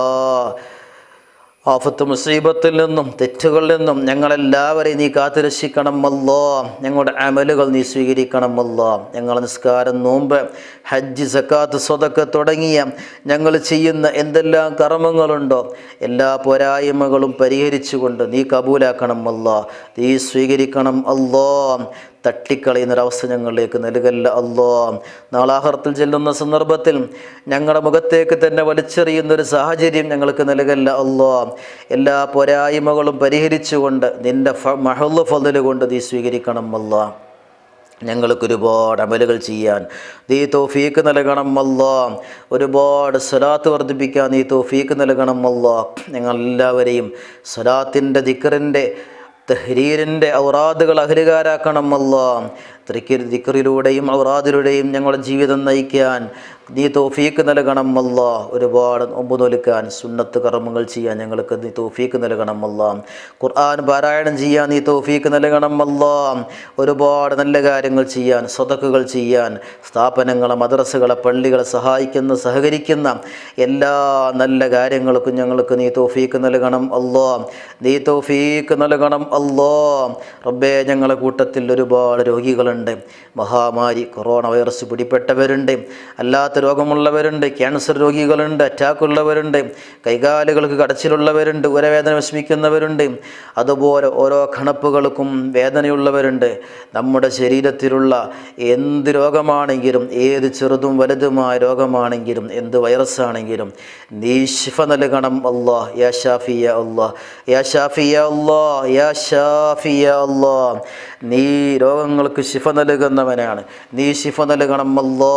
ആഫത്ത് മുസീബത്തിൽ നിന്നും തെറ്റുകളിൽ നിന്നും ഞങ്ങളെല്ലാവരെയും നീ കാത്തുരക്ഷിക്കണമല്ലോ ഞങ്ങളുടെ അമലുകൾ നീ സ്വീകരിക്കണമല്ലോ ഞങ്ങൾ നിസ്കാരം നോമ്പ് ഹജ്ജ് സക്കാത്ത് സ്വതക്ക തുടങ്ങിയ ഞങ്ങൾ ചെയ്യുന്ന എന്തെല്ലാം കർമ്മങ്ങളുണ്ടോ എല്ലാ പോരായ്മകളും പരിഹരിച്ചുകൊണ്ട് നീ കബൂലാക്കണമല്ലോ നീ സ്വീകരിക്കണം അല്ലോ തട്ടിക്കളയുന്നൊരവസ്ഥ ഞങ്ങളിലേക്ക് നൽകല്ല അല്ലോ നാളാഹർത്തിൽ ചെല്ലുന്ന സന്ദർഭത്തിൽ ഞങ്ങളുടെ മുഖത്തേക്ക് തന്നെ വലിച്ചെറിയുന്നൊരു സാഹചര്യം ഞങ്ങൾക്ക് നൽകല്ല അല്ലോ എല്ലാ പോരായ്മകളും പരിഹരിച്ചുകൊണ്ട് നിൻ്റെ ഫ മഹല് ഫതില് കൊണ്ട് നീ സ്വീകരിക്കണം അല്ലോ ഞങ്ങൾക്ക് ഒരുപാട് അമലുകൾ ചെയ്യാൻ നീ തോഫീക്ക് നൽകണം അല്ലോ ഒരുപാട് സ്വലാത്ത് വർദ്ധിപ്പിക്കാൻ നീ തോഫീക്ക് നൽകണം അല്ലോ ഞങ്ങളെല്ലാവരെയും സ്വലാത്തിൻ്റെ ദിക്കറിൻ്റെ തഹ്രീരിൻ്റെ ഔറാദുകൾ അഹരികാരാക്കണം അല്ലോ ത്രിക്കിർ ദിക്കറിലൂടെയും ഔറാദിലൂടെയും ഞങ്ങളുടെ ജീവിതം നയിക്കാൻ നീ തോഫീക്ക് നൽകണം അല്ല ഒരുപാട് ഒമ്പ് നോലിക്കാൻ സുന്നത്ത് കർമ്മങ്ങൾ ചെയ്യാൻ ഞങ്ങൾക്ക് നീ തോഫീക്ക് നൽകണം അല്ല ഖുർആൻ പാരായണം ചെയ്യാൻ നീ തോഫീക്ക് നൽകണം അല്ല ഒരുപാട് നല്ല കാര്യങ്ങൾ ചെയ്യാൻ സ്വതക്കുകൾ ചെയ്യാൻ സ്ഥാപനങ്ങളെ മദ്രസകളെ പള്ളികളെ സഹായിക്കുന്ന സഹകരിക്കുന്ന എല്ലാ നല്ല കാര്യങ്ങൾക്കും ഞങ്ങൾക്ക് നീ തോഫീക്ക് നൽകണം അല്ലോ നീ തോഫീക്ക് നൽകണം അല്ലോ റബ്ബേ ഞങ്ങളെ കൂട്ടത്തിൽ ഒരുപാട് രോഗികളുണ്ട് രോഗികളുണ്ട് മഹാമാരി കൊറോണ വൈറസ് പിടിപ്പെട്ടവരുണ്ട് അല്ലാത്ത രോഗമുള്ളവരുണ്ട് ക്യാൻസർ രോഗികളുണ്ട് അറ്റാക്കുള്ളവരുണ്ട് കൈകാലുകൾക്ക് കടച്ചിലുള്ളവരുണ്ട് ഉരവേദന വിഷമിക്കുന്നവരുണ്ട് അതുപോലെ ഓരോ കണപ്പുകൾക്കും വേദനയുള്ളവരുണ്ട് നമ്മുടെ ശരീരത്തിലുള്ള എന്ത് രോഗമാണെങ്കിലും ഏത് ചെറുതും വലുതുമായ രോഗമാണെങ്കിലും എന്ത് വൈറസാണെങ്കിലും നീ ശിഫ നൽകണം അല്ലാ യാ ഷാഫിയ അല്ലാ യാ ഷാഫിയ അല്ലാ യാ ഷാഫിയ അല്ലാ നീ രോഗങ്ങൾക്ക് ശിഫ നൽകുന്നവനാണ് നീ ശിഫ നൽകണം അല്ലാ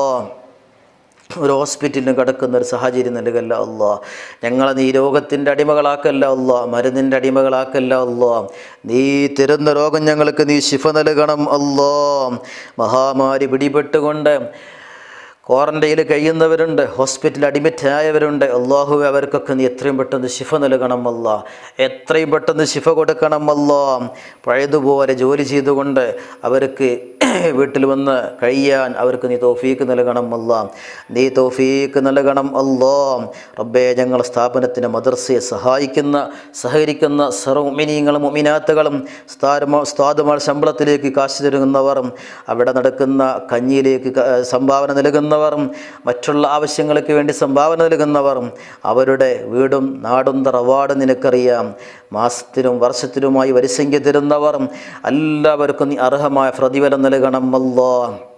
ഒരു ഹോസ്പിറ്റലിന് കിടക്കുന്ന ഒരു സാഹചര്യം നൽകല്ല അല്ലാ ഞങ്ങളെ നീ രോഗത്തിൻ്റെ അടിമകളാക്കല്ല അല്ലാ മരുന്നിൻ്റെ അടിമകളാക്കല്ല അല്ലാ നീ തരുന്ന രോഗം ഞങ്ങൾക്ക് നീ ശിഫ നൽകണം അല്ലാ മഹാമാരി പിടിപെട്ടുകൊണ്ട് ക്വാറൻറ്റൈനിൽ കഴിയുന്നവരുണ്ട് ഹോസ്പിറ്റലിൽ അഡ്മിറ്റ് ആയവരുണ്ട് അള്ളാഹുവെ അവർക്കൊക്കെ നീ എത്രയും പെട്ടെന്ന് ശിഫ നൽകണം അല്ല എത്രയും പെട്ടെന്ന് ശിഫ കൊടുക്കണം അല്ല പഴയതുപോലെ ജോലി ചെയ്തുകൊണ്ട് അവർക്ക് വീട്ടിൽ വന്ന് കഴിയാൻ അവർക്ക് നീ തോഫീക്ക് നൽകണം അല്ല നീ തോഫീക്ക് നൽകണം അല്ലോ റബ്ബേ ഞങ്ങൾ സ്ഥാപനത്തിന് മദർസയെ സഹായിക്കുന്ന സഹകരിക്കുന്ന സർവമിനിയങ്ങളും മുമിനാത്തുകളും സ്ഥാരമോ സ്ഥാതുമാർ ശമ്പളത്തിലേക്ക് കാശ് തരുന്നവർ അവിടെ നടക്കുന്ന കഞ്ഞിയിലേക്ക് ക- സംഭാവന നൽകുന്നവർ മറ്റുള്ള ആവശ്യങ്ങൾക്ക് വേണ്ടി സംഭാവന നൽകുന്നവർ അവരുടെ വീടും നാടും തറവാടും നിനക്കറിയാം മാസത്തിലും വർഷത്തിലുമായി വരിസംഖ്യ തരുന്നവർ എല്ലാവർക്കും നീ അർഹമായ പ്രതിഫലം നൽകണം അല്ലോ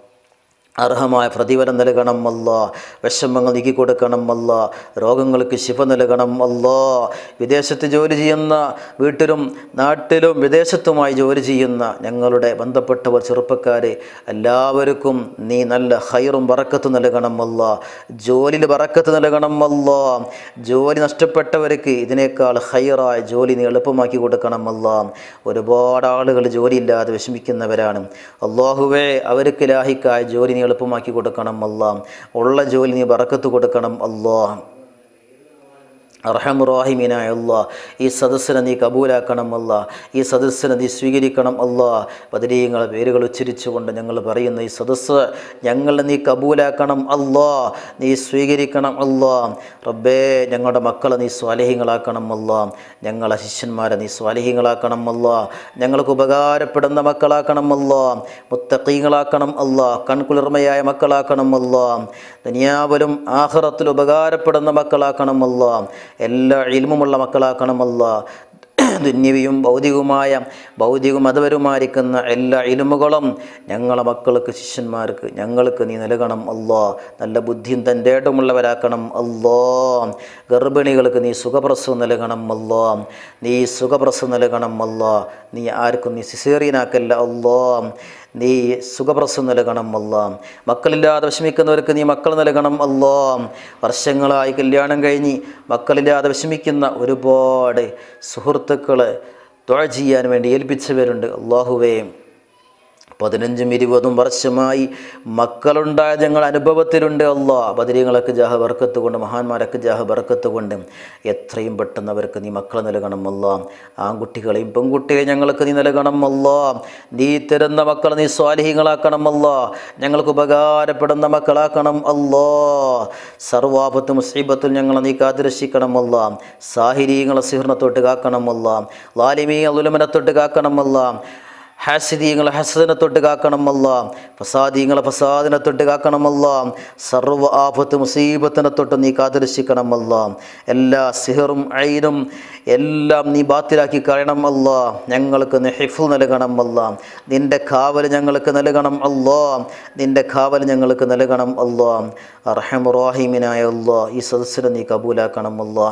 അർഹമായ പ്രതിഫലം നൽകണം അല്ല വിഷമങ്ങൾ നീക്കി കൊടുക്കണം അല്ല രോഗങ്ങൾക്ക് ശിഫ നൽകണം അല്ല വിദേശത്ത് ജോലി ചെയ്യുന്ന വീട്ടിലും നാട്ടിലും വിദേശത്തുമായി ജോലി ചെയ്യുന്ന ഞങ്ങളുടെ ബന്ധപ്പെട്ടവർ ചെറുപ്പക്കാർ എല്ലാവർക്കും നീ നല്ല ഹൈറും വറക്കത്ത് നൽകണം അല്ല ജോലിയിൽ വറക്കത്ത് നൽകണം അല്ല ജോലി നഷ്ടപ്പെട്ടവർക്ക് ഇതിനേക്കാൾ ഹൈറായ ജോലി നീ എളുപ്പമാക്കി കൊടുക്കണം അല്ല ഒരുപാട് ആളുകൾ ജോലിയില്ലാതെ വിഷമിക്കുന്നവരാണ് അള്ളാഹുവേ അവർക്ക് ലാഹിക്കായ ജോലി നീ എളുപ്പമാക്കി കൊടുക്കണം അല്ല ഉള്ള ജോലി നീ ബറക്കത്ത് കൊടുക്കണം അല്ലാ അർഹമുറാഹിമീനായ അല്ലാ ഈ സദസ്സിനെ നീ കബൂലാക്കണം അല്ല ഈ സദസ്സിനെ നീ സ്വീകരിക്കണം അല്ല ബദരീങ്ങളെ പേരുകൾ ഉച്ചരിച്ചുകൊണ്ട് ഞങ്ങൾ പറയുന്ന ഈ സദസ്സ് ഞങ്ങളെ നീ കബൂലാക്കണം അല്ലാ നീ സ്വീകരിക്കണം അല്ലാ റബ്ബേ ഞങ്ങളുടെ മക്കളെ നീ സ്വാലഹിങ്ങളാക്കണം അല്ല ഞങ്ങളെ ശിഷ്യന്മാരെ നീ സ്വാലഹിങ്ങളാക്കണം അല്ല ഞങ്ങൾക്ക് ഉപകാരപ്പെടുന്ന മക്കളാക്കണം അല്ല മുത്തക്കീങ്ങളാക്കണം അല്ല കൺകുളിർമയായ മക്കളാക്കണം അല്ല ദുനിയാവിലും ആഹ്റത്തിൽ ഉപകാരപ്പെടുന്ന മക്കളാക്കണം അല്ല എല്ലാ ഇൽമുമുള്ള മക്കളാക്കണമല്ല ദുന്യവിയും ഭൗതികവുമായ ഭൗതികവും മതപരമായിരിക്കുന്ന എല്ലാ ഇലുമുകളും ഞങ്ങളെ മക്കൾക്ക് ശിഷ്യന്മാർക്ക് ഞങ്ങൾക്ക് നീ നൽകണം അല്ലോ നല്ല ബുദ്ധിയും തൻ്റെ ഏട്ടമുള്ളവരാക്കണം അല്ലോ ഗർഭിണികൾക്ക് നീ സുഖപ്രസവം നൽകണം അല്ലോ നീ സുഖപ്രസവം നൽകണം അല്ലോ നീ ആർക്കും നീ സിസേറിയനാക്കല്ല അല്ലോ നീ സുഖപ്രസവം നൽകണം അല്ല മക്കളില്ലാതെ വിഷമിക്കുന്നവർക്ക് നീ മക്കൾ നൽകണം അല്ലോ വർഷങ്ങളായി കല്യാണം കഴിഞ്ഞ് മക്കളില്ലാതെ വിഷമിക്കുന്ന ഒരുപാട് സുഹൃത്തുക്കൾ തുഴ ചെയ്യാൻ വേണ്ടി ഏൽപ്പിച്ചവരുണ്ട് അള്ളാഹുവേ പതിനഞ്ചും ഇരുപതും വർഷമായി മക്കളുണ്ടായ ഞങ്ങൾ അനുഭവത്തിലുണ്ട് അല്ലാ ബദരീങ്ങളൊക്കെ ജാഹ ബർക്കത്ത് കൊണ്ട് മഹാന്മാരൊക്കെ ജാഹ ബർക്കത്ത് കൊണ്ട് എത്രയും പെട്ടെന്ന് അവർക്ക് നീ മക്കളെ നൽകണം അല്ലാ ആൺകുട്ടികളെയും പെൺകുട്ടികളെയും ഞങ്ങൾക്ക് നീ നൽകണം അല്ലാ നീ തരുന്ന മക്കളെ നീ സ്വാലിഹ്യങ്ങളാക്കണം അല്ലാ ഞങ്ങൾക്ക് ഉപകാരപ്പെടുന്ന മക്കളാക്കണം അല്ലാ സർവാപത്തും മുസീബത്തും ഞങ്ങളെ നീ കാത്തിരക്ഷിക്കണം അല്ലാ സാഹിരീങ്ങളെ സിഹർണത്തൊട്ട് കാക്കണം അല്ലാ ലാലിമീ ഉലുമനത്തൊട്ട് കാക്കണം അല്ലാ ഹാസിദീങ്ങളെ ഹസദിനെ തൊട്ട് കാക്കണമല്ല ഫസാദീങ്ങളെ ഫസാദിനെ തൊട്ട് കാക്കണമല്ല സർവ്വ ആപത്ത് മുസീബത്തിനെ തൊട്ട് നീ കാത്തിരക്ഷിക്കണമല്ല എല്ലാ സിഹറും ഐനും എല്ലാം നീ ബാത്തിലാക്കി കളയണം അല്ല ഞങ്ങൾക്ക് നീ ഹിഫു നൽകണം അല്ല നിൻ്റെ കാവൽ ഞങ്ങൾക്ക് നൽകണം അല്ലോ നിൻ്റെ കാവൽ ഞങ്ങൾക്ക് നൽകണം അല്ലോ അർഹമുറാഹിമിനായ അല്ലോ ഈ സദസ്സിനെ നീ കബൂലാക്കണം അല്ലോ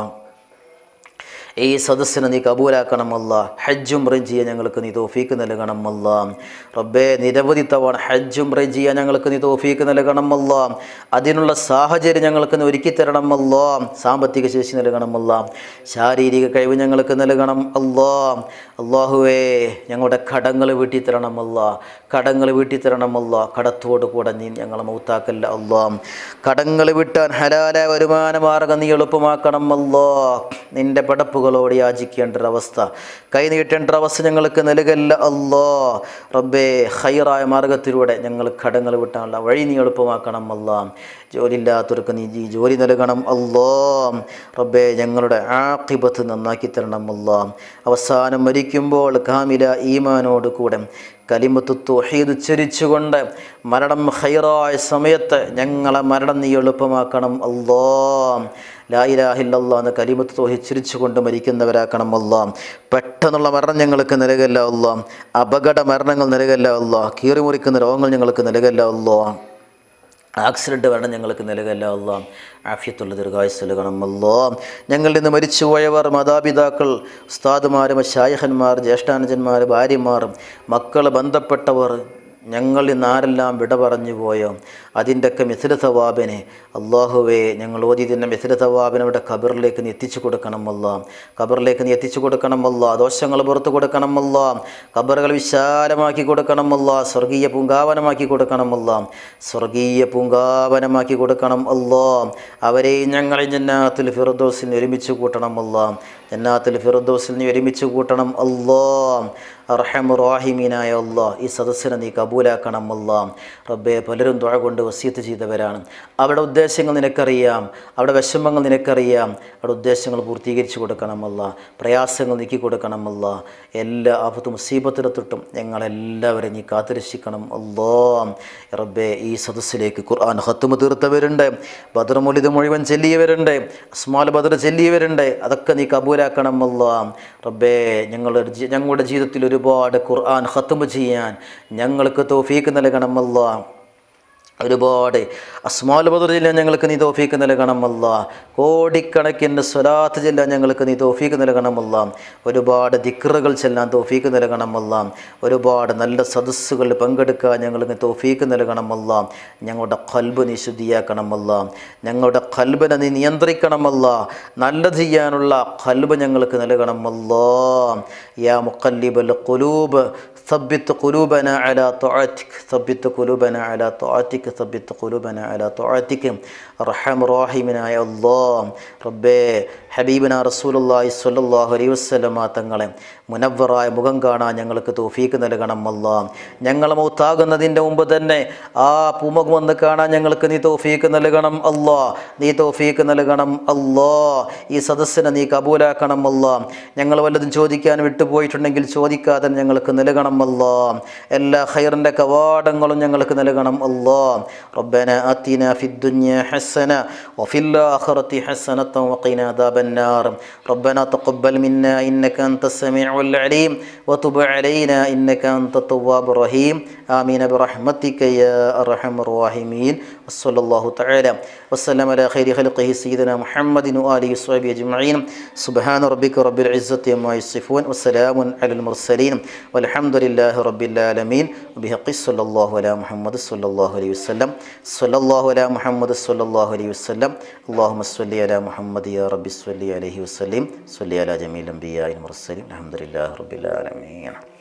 ഈ സദസ്സിനെ നീ കബൂലാക്കണമല്ല ഹജ്ജും റജിയ ഞങ്ങൾക്ക് നീ തോഫീക്ക് നൽകണമല്ല റബ്ബേ നിരവധി തവണ ഹജ്ജും റജിയ ഞങ്ങൾക്ക് നീ തോഫീക്ക് നൽകണമല്ല അതിനുള്ള സാഹചര്യം ഞങ്ങൾക്ക് നീ ഒരുക്കി തരണമല്ല സാമ്പത്തിക ശേഷി നൽകണമല്ല ശാരീരിക കഴിവ് ഞങ്ങൾക്ക് നൽകണം അല്ലാ അള്ളാഹുവേ ഞങ്ങളുടെ കടങ്ങൾ വീട്ടി തരണമല്ല കടങ്ങൾ വീട്ടി തരണമല്ല കടത്തോട് കൂടെ നീ ഞങ്ങളെ മൗത്താക്കല്ല അല്ലാ കടങ്ങൾ വിട്ടാൻ ഹലാല വരുമാന മാർഗം നീ എളുപ്പമാക്കണം അല്ലോ നിന്റെ പടപ്പുകൾ നാവുകളോട് യാചിക്കേണ്ട ഒരവസ്ഥ കൈ നീട്ടേണ്ട ഒരവസ്ഥ ഞങ്ങൾക്ക് നൽകല്ല അല്ലോ റബ്ബേ ഹൈറായ മാർഗത്തിലൂടെ ഞങ്ങൾ കടങ്ങൾ വിട്ടാനുള്ള വഴി നീ എളുപ്പമാക്കണം അല്ല ജോലിയില്ലാത്തവർക്ക് നീ ഈ ജോലി നൽകണം അല്ലോ റബ്ബേ ഞങ്ങളുടെ ആക്കിബത്ത് നന്നാക്കി തരണം അല്ല അവസാനം മരിക്കുമ്പോൾ കാമില ഈമാനോട് കൂടെ കലിമത്ത് തൊഹീദ് ഉച്ചരിച്ചുകൊണ്ട് മരണം ഹൈറായ സമയത്ത് ഞങ്ങളെ മരണം നീ എളുപ്പമാക്കണം അല്ലോ ലായിലാഹില്ല എന്ന കലിമത്ത് തോഹി ചിരിച്ചുകൊണ്ട് മരിക്കുന്നവരാക്കണം അല്ല പെട്ടെന്നുള്ള മരണം ഞങ്ങൾക്ക് നൽകല്ല അല്ല അപകട മരണങ്ങൾ നൽകല്ല അല്ല കീറി മുറിക്കുന്ന രോഗങ്ങൾ ഞങ്ങൾക്ക് നൽകല്ല അല്ലോ ആക്സിഡൻറ്റ് മരണം ഞങ്ങൾക്ക് നൽകല്ല അല്ല ആഫ്യത്തുള്ള ദീർഘായുസ് നൽകണം അല്ലോ ഞങ്ങളിൽ നിന്ന് മരിച്ചുപോയവർ മാതാപിതാക്കൾ ഉസ്താദുമാർ ശായഹന്മാർ ജ്യേഷ്ഠാനുജന്മാർ ഭാര്യമാർ മക്കൾ ബന്ധപ്പെട്ടവർ ഞങ്ങളിൽ നിന്ന് ആരെല്ലാം വിട പറഞ്ഞു പോയോ അതിൻ്റെയൊക്കെ മിഥില തവാബിനെ അള്ളാഹുവേ ഞങ്ങൾ ഓതിയതിൻ്റെ മിഥില തവാബിനെ ഇവിടെ ഖബറിലേക്ക് നീ എത്തിച്ചു കൊടുക്കണമല്ല ഖബറിലേക്ക് നീ എത്തിച്ചു കൊടുക്കണമല്ല ദോഷങ്ങൾ പുറത്തു കൊടുക്കണമല്ല ഖബറുകൾ വിശാലമാക്കി കൊടുക്കണമല്ല സ്വർഗീയ പൂങ്കാവനമാക്കി കൊടുക്കണമല്ല സ്വർഗീയ പൂങ്കാവനമാക്കി കൊടുക്കണം അല്ലോ അവരെയും ഞങ്ങളെ ജന്നാത്തിൽ ഫിറദോസിൽ ഒരുമിച്ച് കൂട്ടണമല്ല ജന്നാത്തിൽ ഫിറദോസിൽ നീ ഒരുമിച്ച് കൂട്ടണം അല്ലോ അർഹമുറാഹിമീനായ അല്ലാ ഈ സദസ്സിനെ നീ കബൂലാക്കണം അല്ലാ റബ്ബെ പലരും തുഴ കൊണ്ട് വസീത്ത് ചെയ്തവരാണ് അവിടെ ഉദ്ദേശങ്ങൾ നിനക്കറിയാം അവിടെ വിഷമങ്ങൾ നിനക്കറിയാം അവിടെ ഉദ്ദേശങ്ങൾ പൂർത്തീകരിച്ചു കൊടുക്കണമല്ല പ്രയാസങ്ങൾ നീക്കി കൊടുക്കണമല്ല എല്ലാ ആപത്തും മുസീബത്തിനെ തൊട്ടും ഞങ്ങളെല്ലാവരെയും നീ കാത്തുരക്ഷിക്കണം അല്ലോ റബ്ബെ ഈ സദസ്സിലേക്ക് ഖുർആൻ ഹത്തുമ തീർത്തവരുണ്ട് ബദർ മൊലിത് മുഴുവൻ ചെല്ലിയവരുണ്ട് അസ്മാൽ ബദർ ചെല്ലിയവരുണ്ട് അതൊക്കെ നീ കബൂലാക്കണം അല്ലാ റബ്ബേ ഞങ്ങളുടെ ജി- ഞങ്ങളുടെ ജീവിതത്തിൽ ഒരുപാട് ഖുർആൻ ഹത്തുമ ചെയ്യാൻ ഞങ്ങൾക്ക് തോഫീക്ക് നൽകണമല്ല ഒരുപാട് അസ്മാൽ ബദർ ജില്ല ഞങ്ങൾക്ക് നീ തോഫീക്ക് നൽകണമല്ല കോടിക്കണക്കിന് സ്വലാത്ത് ജില്ല ഞങ്ങൾക്ക് നീ തോഫീക്ക് നൽകണമല്ല ഒരുപാട് ദിക്റുകൾ ചെല്ലാൻ തോഫീക്ക് നൽകണമല്ല ഒരുപാട് നല്ല സദസ്സുകളിൽ പങ്കെടുക്കാൻ ഞങ്ങൾക്ക് നീ തോഫീക്ക് നൽകണമല്ല ഞങ്ങളുടെ കൽബ് നീ ശുദ്ധിയാക്കണമല്ല ഞങ്ങളുടെ കൽബിനെ നീ നിയന്ത്രിക്കണമല്ല നല്ലത് ചെയ്യാനുള്ള കൽബ് ഞങ്ങൾക്ക് നൽകണമല്ലോ യാ മുക്കല്ലിബൽ ഖുലൂബ് ثبت قلوبنا على طاعتك ثبت قلوبنا على طاعتك ثبت قلوبنا على طاعتك അർഹം റാഹിമിനായ അല്ലാ റബ്ബേ ഹബീബിന റസൂലുള്ളാഹി സ്വല്ലല്ലാഹു അലൈഹി വസല്ലമ തങ്ങളെ മുനവ്വറായ മുഖം കാണാൻ ഞങ്ങൾക്ക് തൗഫീക്ക് നൽകണം അല്ലാ ഞങ്ങൾ മൗത്താകുന്നതിൻ്റെ മുമ്പ് തന്നെ ആ പൂമുഖം വന്ന് കാണാൻ ഞങ്ങൾക്ക് നീ തൗഫീക്ക് നൽകണം അല്ലാ നീ തൗഫീക്ക് നൽകണം അല്ലാ ഈ സദസ്സിനെ നീ കബൂലാക്കണം അല്ലാ ഞങ്ങൾ വല്ലതും ചോദിക്കാൻ വിട്ടുപോയിട്ടുണ്ടെങ്കിൽ ചോദിക്കാതെ ഞങ്ങൾക്ക് നൽകണം അല്ലാ എല്ലാ ഖൈറിൻ്റെ കവാടങ്ങളും ഞങ്ങൾക്ക് നൽകണം അല്ലാ റബ്ബന ആത്തിന ഫിദ്ദുനിയ حسنة وفي الآخرة حسنة وقنا عذاب النار ربنا تقبل منا إنك أنت السميع العليم وتب علينا إنك أنت التواب الرحيم آمين برحمتك يا أرحم الراحمين وصلى الله تعالى وسلم على خير خلقه سيدنا محمد وآله وصحبه أجمعين سبحان ربك رب العزة عما يصفون وسلام على المرسلين والحمد لله رب العالمين وبحق صلى الله على محمد صلى الله عليه وسلم صلى الله على محمد صلى الله عليه وسلم اللهم صل على محمد يا رب صل عليه وسلم صل على جميع الأنبياء المرسلين الحمد لله رب العالمين